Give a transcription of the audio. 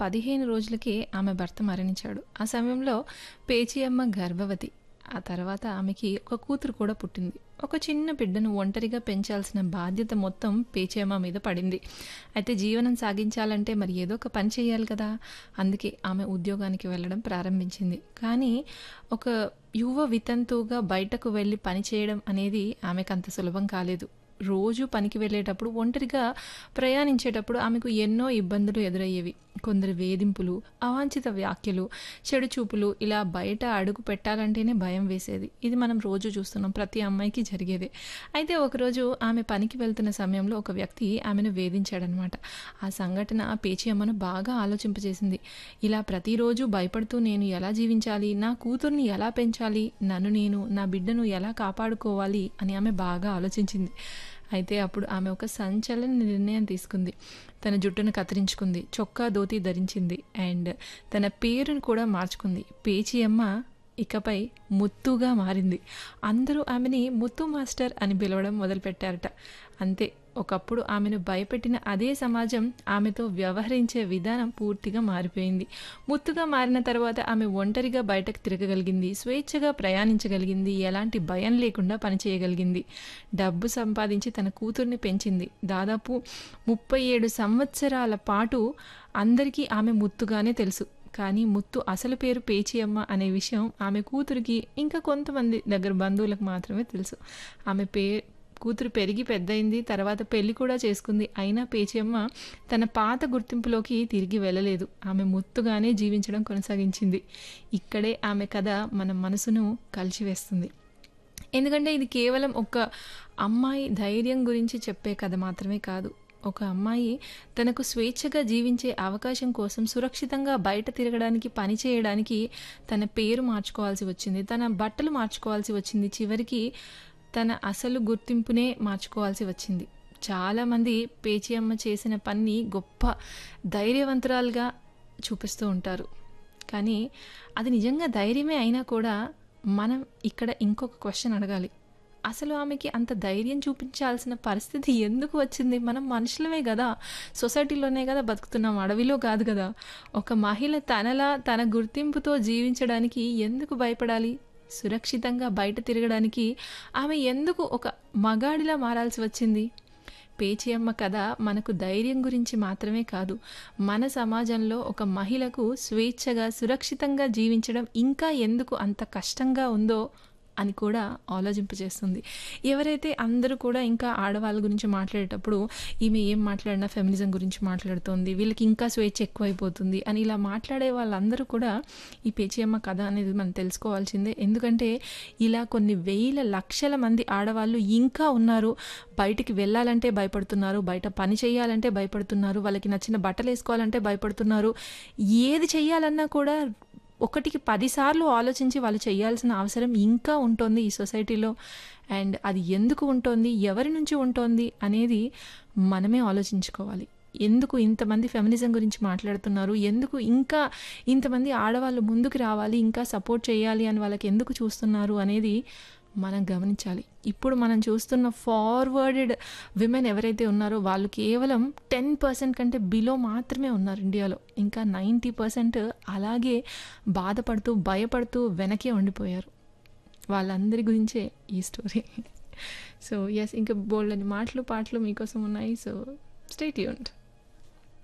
పదిహేను రోజులకే ఆమె భర్త మరణించాడు ఆ సమయంలో పేచియమ్మ గర్భవతి ఆ తర్వాత ఆమెకి ఒక కూతురు కూడా పుట్టింది ఒక చిన్న బిడ్డను ఒంటరిగా పెంచాల్సిన బాధ్యత మొత్తం పేచేమ మీద పడింది అయితే జీవనం సాగించాలంటే మరి ఏదో ఒక పని చేయాలి కదా అందుకే ఆమె ఉద్యోగానికి వెళ్ళడం ప్రారంభించింది కానీ ఒక యువ వితంతువుగా బయటకు వెళ్ళి పని చేయడం అనేది ఆమెకు అంత సులభం కాలేదు రోజు పనికి వెళ్ళేటప్పుడు ఒంటరిగా ప్రయాణించేటప్పుడు ఆమెకు ఎన్నో ఇబ్బందులు ఎదురయ్యేవి కొందరు వేధింపులు అవాంఛిత వ్యాఖ్యలు చెడు చూపులు ఇలా బయట అడుగు పెట్టాలంటేనే భయం వేసేది ఇది మనం రోజు చూస్తున్నాం ప్రతి అమ్మాయికి జరిగేదే అయితే ఒకరోజు ఆమె పనికి వెళ్తున్న సమయంలో ఒక వ్యక్తి ఆమెను వేధించాడనమాట ఆ సంఘటన పేచి అమ్మను బాగా ఆలోచింపజేసింది ఇలా ప్రతిరోజు భయపడుతూ నేను ఎలా జీవించాలి నా కూతుర్ని ఎలా పెంచాలి నన్ను నేను నా బిడ్డను ఎలా కాపాడుకోవాలి అని ఆమె బాగా ఆలోచించింది అయితే అప్పుడు ఆమె ఒక సంచలన నిర్ణయం తీసుకుంది తన జుట్టును కత్తిరించుకుంది చొక్కా ధోతి ధరించింది అండ్ తన పేరును కూడా మార్చుకుంది పేచి అమ్మ ఇకపై ముత్తుగా మారింది అందరూ ఆమెని ముత్తు మాస్టర్ అని పిలవడం మొదలుపెట్టారట అంతే ఒకప్పుడు ఆమెను భయపెట్టిన అదే సమాజం ఆమెతో వ్యవహరించే విధానం పూర్తిగా మారిపోయింది ముత్తుగా మారిన తర్వాత ఆమె ఒంటరిగా బయటకు తిరగగలిగింది స్వేచ్ఛగా ప్రయాణించగలిగింది ఎలాంటి భయం లేకుండా పనిచేయగలిగింది డబ్బు సంపాదించి తన కూతుర్ని పెంచింది దాదాపు ముప్పై ఏడు సంవత్సరాల పాటు అందరికీ ఆమె ముత్తుగానే తెలుసు కానీ ముత్తు అసలు పేరు పేచియమ్మ అనే విషయం ఆమె కూతురికి ఇంకా కొంతమంది దగ్గర బంధువులకు మాత్రమే తెలుసు ఆమె పే కూతురు పెరిగి పెద్దయింది తర్వాత పెళ్లి కూడా చేసుకుంది అయినా పేచియమ్మ తన పాత గుర్తింపులోకి తిరిగి వెళ్ళలేదు ఆమె ముత్తుగానే జీవించడం కొనసాగించింది ఇక్కడే ఆమె కథ మన మనసును కలిచివేస్తుంది ఎందుకంటే ఇది కేవలం ఒక అమ్మాయి ధైర్యం గురించి చెప్పే కథ మాత్రమే కాదు ఒక అమ్మాయి తనకు స్వేచ్ఛగా జీవించే అవకాశం కోసం సురక్షితంగా బయట తిరగడానికి పని చేయడానికి తన పేరు మార్చుకోవాల్సి వచ్చింది తన బట్టలు మార్చుకోవాల్సి వచ్చింది చివరికి తన అసలు గుర్తింపునే మార్చుకోవాల్సి వచ్చింది చాలామంది పేచియమ్మ చేసిన పని గొప్ప ధైర్యవంతురాలుగా చూపిస్తూ ఉంటారు కానీ అది నిజంగా ధైర్యమే అయినా కూడా మనం ఇక్కడ ఇంకొక క్వశ్చన్ అడగాలి అసలు ఆమెకి అంత ధైర్యం చూపించాల్సిన పరిస్థితి ఎందుకు వచ్చింది మనం మనుషులమే కదా సొసైటీలోనే కదా బతుకుతున్నాం అడవిలో కాదు కదా ఒక మహిళ తనలా తన గుర్తింపుతో జీవించడానికి ఎందుకు భయపడాలి సురక్షితంగా బయట తిరగడానికి ఆమె ఎందుకు ఒక మగాడిలా మారాల్సి వచ్చింది పేచియమ్మ కథ మనకు ధైర్యం గురించి మాత్రమే కాదు మన సమాజంలో ఒక మహిళకు స్వేచ్ఛగా సురక్షితంగా జీవించడం ఇంకా ఎందుకు అంత కష్టంగా ఉందో అని కూడా ఆలోచింపజేస్తుంది ఎవరైతే అందరూ కూడా ఇంకా ఆడవాళ్ళ గురించి మాట్లాడేటప్పుడు ఈమె ఏం మాట్లాడినా ఫెమినిజం గురించి మాట్లాడుతోంది వీళ్ళకి ఇంకా స్వేచ్ఛ ఎక్కువైపోతుంది అని ఇలా మాట్లాడే వాళ్ళందరూ కూడా ఈ పేచియమ్మ కథ అనేది మనం తెలుసుకోవాల్సిందే ఎందుకంటే ఇలా కొన్ని వేల లక్షల మంది ఆడవాళ్ళు ఇంకా ఉన్నారు బయటికి వెళ్ళాలంటే భయపడుతున్నారు బయట పని చేయాలంటే భయపడుతున్నారు వాళ్ళకి నచ్చిన బట్టలు వేసుకోవాలంటే భయపడుతున్నారు ఏది చేయాలన్నా కూడా ఒకటికి పదిసార్లు ఆలోచించి వాళ్ళు చేయాల్సిన అవసరం ఇంకా ఉంటుంది ఈ సొసైటీలో అండ్ అది ఎందుకు ఉంటుంది ఎవరి నుంచి ఉంటుంది అనేది మనమే ఆలోచించుకోవాలి ఎందుకు ఇంతమంది ఫెమినిజం గురించి మాట్లాడుతున్నారు ఎందుకు ఇంకా ఇంతమంది ఆడవాళ్ళు ముందుకు రావాలి ఇంకా సపోర్ట్ చేయాలి అని వాళ్ళకి ఎందుకు చూస్తున్నారు అనేది మనం గమనించాలి ఇప్పుడు మనం చూస్తున్న ఫార్వర్డెడ్ విమెన్ ఎవరైతే ఉన్నారో వాళ్ళు కేవలం టెన్ పర్సెంట్ కంటే బిలో మాత్రమే ఉన్నారు ఇండియాలో ఇంకా నైంటీ పర్సెంట్ అలాగే బాధపడుతూ భయపడుతూ వెనకే ఉండిపోయారు వాళ్ళందరి గురించే ఈ స్టోరీ సో ఎస్ ఇంకా బోల్డ్ అని మాటలు పాటలు మీకోసం ఉన్నాయి సో స్టేట్ యూంట్